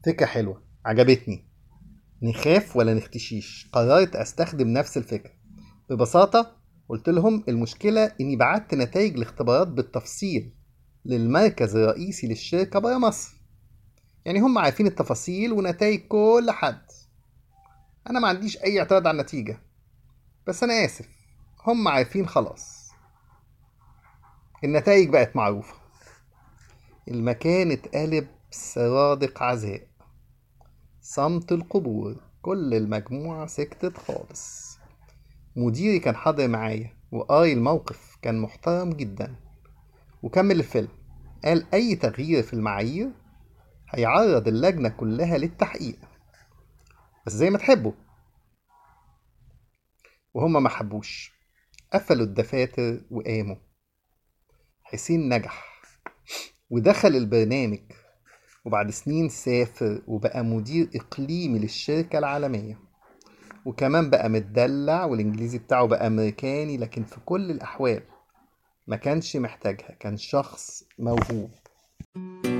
فكرة حلوة عجبتني نخاف ولا نختشيش قررت أستخدم نفس الفكرة ببساطة قلت لهم المشكلة إني بعت نتائج الاختبارات بالتفصيل للمركز الرئيسي للشركة برا مصر يعني هم عارفين التفاصيل ونتائج كل حد أنا ما عنديش أي اعتراض على النتيجة بس أنا آسف هم عارفين خلاص النتائج بقت معروفة المكان اتقلب سرادق عزاء صمت القبور كل المجموعة سكتت خالص مديري كان حاضر معايا وقاري الموقف كان محترم جدا وكمل الفيلم قال أي تغيير في المعايير هيعرض اللجنة كلها للتحقيق بس زي ما تحبوا وهما ما حبوش قفلوا الدفاتر وقاموا حسين نجح ودخل البرنامج وبعد سنين سافر وبقى مدير إقليمي للشركة العالمية وكمان بقى متدلع والإنجليزي بتاعه بقى أمريكاني لكن في كل الأحوال ما كانش محتاجها كان شخص موهوب